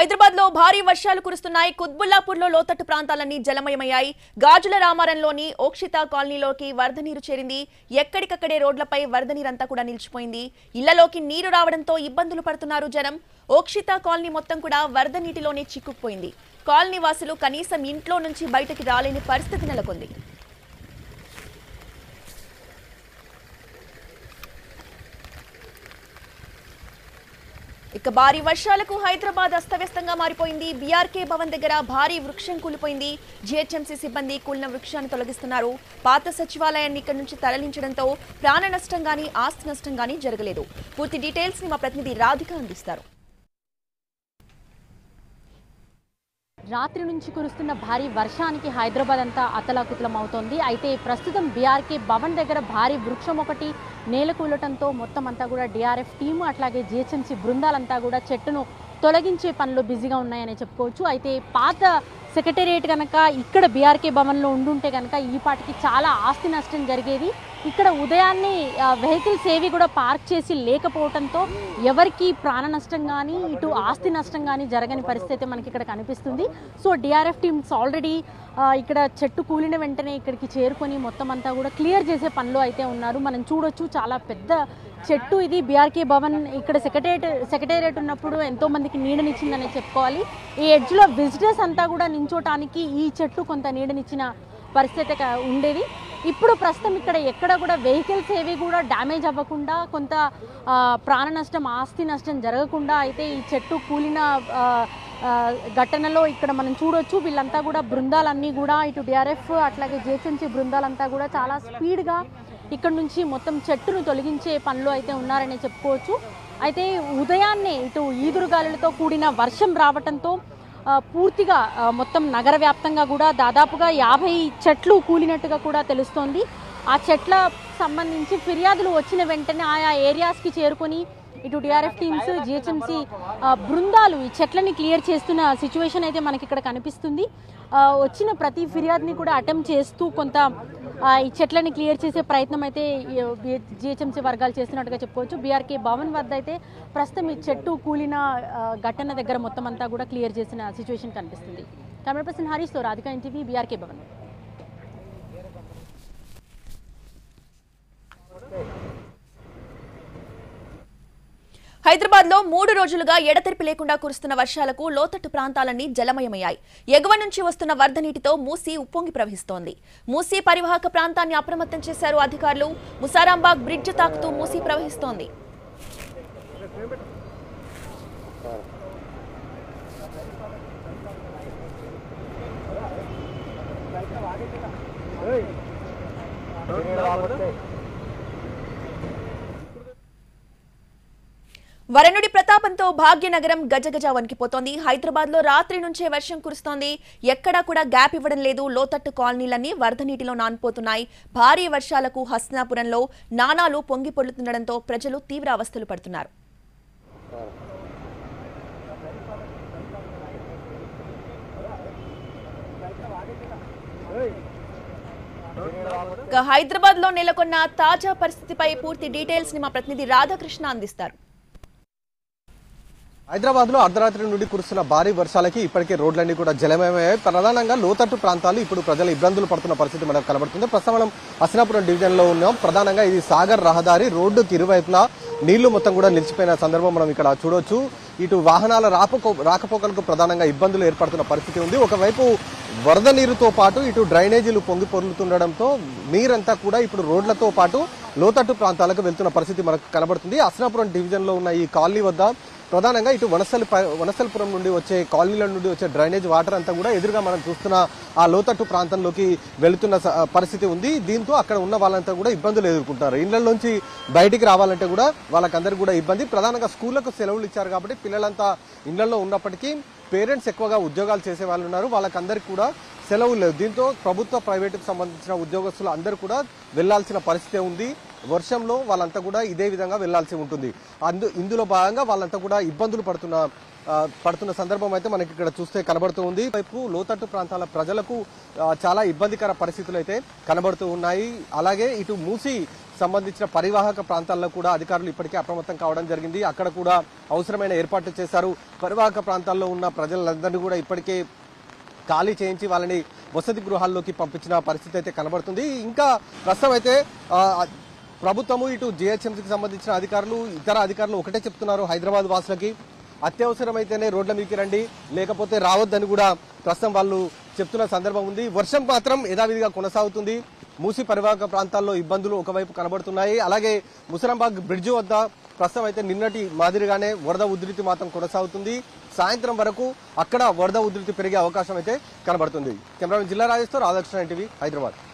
హైదరాబాద్ లో భారీ వర్షాలు కురుస్తున్నాయి కుత్బుల్లాపూర్ లో లోతట్టు ప్రాంతాలన్నీ జలమయమయ్యాయి గాజుల రామారంలోని ఓక్షిత కాలనీలోకి వరద నీరు చేరింది ఎక్కడికక్కడే రోడ్లపై వరద నీరంతా కూడా నిలిచిపోయింది ఇళ్లలోకి నీరు రావడంతో ఇబ్బందులు పడుతున్నారు జనం ఓక్షిత కాలనీ మొత్తం కూడా వరద నీటిలోనే చిక్కుకుపోయింది కాలనీ వాసులు కనీసం ఇంట్లో నుంచి బయటకి రాలేని పరిస్థితి నెలకొంది ఇక భారీ వర్షాలకు హైదరాబాద్ అస్తవ్యస్తంగా మారిపోయింది బీఆర్కే భవన్ దగ్గర భారీ వృక్షం కూలిపోయింది జీహెచ్ఎంసీ సిబ్బంది కూలిన వృక్షాన్ని తొలగిస్తున్నారు పాత సచివాలయాన్ని ఇక్కడి నుంచి తరలించడంతో ప్రాణ నష్టం గానీ ఆస్తి నష్టం గానీ జరగలేదు పూర్తి డీటెయిల్స్ ని మా ప్రతినిధి రాధిక అందిస్తారు రాత్రి నుంచి కురుస్తున్న భారీ వర్షానికి హైదరాబాద్ అంతా అతలాకుతలం అవుతోంది అయితే ప్రస్తుతం బీఆర్కే భవన్ దగ్గర భారీ వృక్షం ఒకటి నేలకూలటంతో మొత్తం అంతా కూడా డిఆర్ఎఫ్ టీము అట్లాగే జిహెచ్ఎంసీ బృందాలంతా కూడా చెట్టును తొలగించే పనిలో బిజీగా ఉన్నాయని చెప్పుకోవచ్చు అయితే పాత సెక్రటేరియట్ కనుక ఇక్కడ బీఆర్కే భవన్లో ఉండుంటే కనుక ఈ పాటికి చాలా ఆస్తి నష్టం జరిగేది ఇక్కడ ఉదయాన్నే వెహికల్స్ ఏవి కూడా పార్క్ చేసి లేకపోవడంతో ఎవరికి ప్రాణ నష్టం కానీ ఇటు ఆస్తి నష్టం కానీ జరగని పరిస్థితి మనకి ఇక్కడ కనిపిస్తుంది సో డిఆర్ఎఫ్ టీమ్స్ ఆల్రెడీ ఇక్కడ చెట్టు కూలిన వెంటనే ఇక్కడికి చేరుకొని మొత్తం అంతా కూడా క్లియర్ చేసే పనిలో అయితే ఉన్నారు మనం చూడొచ్చు చాలా పెద్ద చెట్టు ఇది బీఆర్కే భవన్ ఇక్కడ సెక్రటేరియట్ సెక్రటేరియట్ ఉన్నప్పుడు ఎంతో మందికి నీడనిచ్చిందనే చెప్పుకోవాలి ఈ ఎడ్జ్లో విజిటర్స్ అంతా కూడా నించోటానికి ఈ చెట్టు కొంత నీడనిచ్చిన పరిస్థితి క- ఉండేది ఇప్పుడు ప్రస్తుతం ఇక్కడ ఎక్కడ కూడా వెహికల్స్ ఏవి కూడా డ్యామేజ్ అవ్వకుండా కొంత ఆ, ప్రాణ నష్టం ఆస్తి నష్టం జరగకుండా అయితే ఈ చెట్టు కూలిన ఆ, ఆ, ఘటనలో ఇక్కడ మనం చూడొచ్చు వీళ్ళంతా కూడా బృందాలన్నీ కూడా ఇటు డిఆర్ఎఫ్ అట్లాగే జేసెన్సీ బృందాలంతా కూడా చాలా స్పీడ్గా ఇక్కడ నుంచి మొత్తం చెట్టును తొలగించే పనిలో అయితే ఉన్నారనే చెప్పుకోవచ్చు అయితే ఉదయాన్నే ఇటు ఈదురుగాలులతో కూడిన వర్షం రావటంతో ఆ, పూర్తిగా ఆ, మొత్తం నగర వ్యాప్తంగా కూడా దాదాపుగా యాభై చెట్లు కూలినట్టుగా కూడా తెలుస్తోంది ఆ చెట్ల సంబంధించి ఫిర్యాదులు వచ్చిన వెంటనే ఆయా ఏరియాస్కి చేరుకొని ఇటు డిఆర్ఎఫ్ టీమ్స్ జిహెచ్ఎంసీ బృందాలు ఈ చెట్లని క్లియర్ చేస్తున్న సిచ్యువేషన్ అయితే మనకి ఇక్కడ కనిపిస్తుంది ఆ, వచ్చిన ప్రతి ఫిర్యాదుని కూడా అటెంప్ట్ చేస్తూ కొంత ఆ, ఈ చెట్లని క్లియర్ చేసే ప్రయత్నం అయితే జిహెచ్ఎంసీ వర్గాలు చేస్తున్నట్టుగా చెప్పుకోవచ్చు బీఆర్కే భవన్ వద్ద అయితే ప్రస్తుతం ఈ చెట్టు కూలిన ఆ, ఘటన దగ్గర మొత్తం అంతా కూడా క్లియర్ చేసిన సిచ్యువేషన్ కనిపిస్తుంది కెమెరా పర్సన్ హరీష్తో రాధిక ఎన్టీవీ బీఆర్కే భవన్ హైదరాబాద్ లో మూడు రోజులుగా ఎడతెరిపి లేకుండా కురుస్తున్న వర్షాలకు లోతట్టు ప్రాంతాలన్నీ జలమయమయ్యాయి ఎగువ నుంచి వస్తున్న వరద నీటితో మూసీ ఉప్పొంగి ప్రవహిస్తోంది మూసీ పరివాహక ప్రాంతాన్ని అప్రమత్తం చేశారు అధికారులు ముసారాంబాగ్ బ్రిడ్జ్ తాకుతూ మూసీ ప్రవహిస్తోంది వరనుడి ప్రతాపంతో భాగ్యనగరం గజగజ వణికిపోతోంది హైదరాబాద్ లో రాత్రి నుంచే వర్షం కురుస్తోంది ఎక్కడా కూడా గ్యాప్ ఇవ్వడం లేదు లోతట్టు కాలనీలన్నీ వరద నీటిలో నానిపోతున్నాయి భారీ వర్షాలకు హస్నాపురంలో నానాలు పొంగి పొర్లుతుండడంతో ప్రజలు తీవ్ర అవస్థలు పడుతున్నారు ఇక హైదరాబాద్ లో నెలకొన్న తాజా పరిస్థితిపై పూర్తి డీటెయిల్స్ ని మా ప్రతినిధి రాధాకృష్ణ అందిస్తారు హైదరాబాద్ లో అర్ధరాత్రి నుండి కురుస్తున్న భారీ వర్షాలకి ఇప్పటికే రోడ్లన్నీ కూడా జలమయమయ్యాయి ప్రధానంగా లోతట్టు ప్రాంతాలు ఇప్పుడు ప్రజలు ఇబ్బందులు పడుతున్న పరిస్థితి మనకు కనబడుతుంది ప్రస్తుతం మనం హసనాపురం డివిజన్ లో ఉన్నాం ప్రధానంగా ఇది సాగర్ రహదారి రోడ్డుకి ఇరువైపులా నీళ్లు మొత్తం కూడా నిలిచిపోయిన సందర్భం మనం ఇక్కడ చూడొచ్చు ఇటు వాహనాల రాపకో రాకపోకలకు ప్రధానంగా ఇబ్బందులు ఏర్పడుతున్న పరిస్థితి ఉంది ఒకవైపు వరద నీరుతో పాటు ఇటు డ్రైనేజీలు పొంగి పొర్లుతుండడంతో నీరంతా కూడా ఇప్పుడు రోడ్లతో పాటు లోతట్టు ప్రాంతాలకు వెళ్తున్న పరిస్థితి మనకు కనబడుతుంది అసనాపురం డివిజన్ లో ఉన్న ఈ కాలనీ వద్ద ప్రధానంగా ఇటు వనస్థలి వనస్థలిపురం నుండి వచ్చే కాలనీల నుండి వచ్చే డ్రైనేజ్ వాటర్ అంతా కూడా ఎదురుగా మనం చూస్తున్న ఆ లోతట్టు ప్రాంతంలోకి వెళుతున్న స- పరిస్థితి ఉంది దీంతో అక్కడ ఉన్న వాళ్ళంతా కూడా ఇబ్బందులు ఎదుర్కొంటారు ఇళ్ల నుంచి బయటికి రావాలంటే కూడా వాళ్ళకందరికీ కూడా ఇబ్బంది ప్రధానంగా స్కూళ్లకు సెలవులు ఇచ్చారు కాబట్టి పిల్లలంతా ఇళ్లలో ఉన్నప్పటికీ పేరెంట్స్ ఎక్కువగా ఉద్యోగాలు చేసే వాళ్ళు ఉన్నారు వాళ్ళకందరికీ కూడా సెలవులు లేవు దీంతో ప్రభుత్వ ప్రైవేటుకు సంబంధించిన ఉద్యోగస్తులు అందరూ కూడా వెళ్లాల్సిన పరిస్థితి ఉంది వర్షంలో వాళ్ళంతా కూడా ఇదే విధంగా వెళ్లాల్సి ఉంటుంది అందు ఇందులో భాగంగా వాళ్ళంతా కూడా ఇబ్బందులు పడుతున్న ఆ, పడుతున్న సందర్భం అయితే మనకి ఇక్కడ చూస్తే కనబడుతూ ఉంది వైపు లోతట్టు ప్రాంతాల ప్రజలకు ఆ, చాలా ఇబ్బందికర పరిస్థితులు అయితే కనబడుతూ ఉన్నాయి అలాగే ఇటు మూసి సంబంధించిన పరివాహక ప్రాంతాల్లో కూడా అధికారులు ఇప్పటికే అప్రమత్తం కావడం జరిగింది అక్కడ కూడా అవసరమైన ఏర్పాట్లు చేశారు పరివాహక ప్రాంతాల్లో ఉన్న ప్రజలందరినీ కూడా ఇప్పటికే ఖాళీ చేయించి వాళ్ళని వసతి గృహాల్లోకి పంపించిన పరిస్థితి అయితే కనబడుతుంది ఇంకా ప్రస్తుతం అయితే ఆ, ప్రభుత్వము ఇటు జిహెచ్ఎంసీకి సంబంధించిన అధికారులు ఇతర అధికారులు ఒకటే చెప్తున్నారు హైదరాబాద్ వాసులకి అత్యవసరమైతేనే రోడ్ల మీదకి రండి లేకపోతే రావద్దని కూడా ప్రస్తుతం వాళ్ళు చెప్తున్న సందర్భం ఉంది వర్షం మాత్రం యథావిధిగా కొనసాగుతుంది మూసి పరివాహక ప్రాంతాల్లో ఇబ్బందులు ఒకవైపు కనబడుతున్నాయి అలాగే ముసరంబాగ్ బ్రిడ్జ్ వద్ద ప్రస్తుతం అయితే నిన్నటి మాదిరిగానే వరద ఉధృతి మాత్రం కొనసాగుతుంది సాయంత్రం వరకు అక్కడ వరద ఉధృతి పెరిగే అవకాశం అయితే కనబడుతుంది కెమెరామెన్ జిల్లా రాజేశ్వర్ రాధాకృష్ణ టీవీ హైదరాబాద్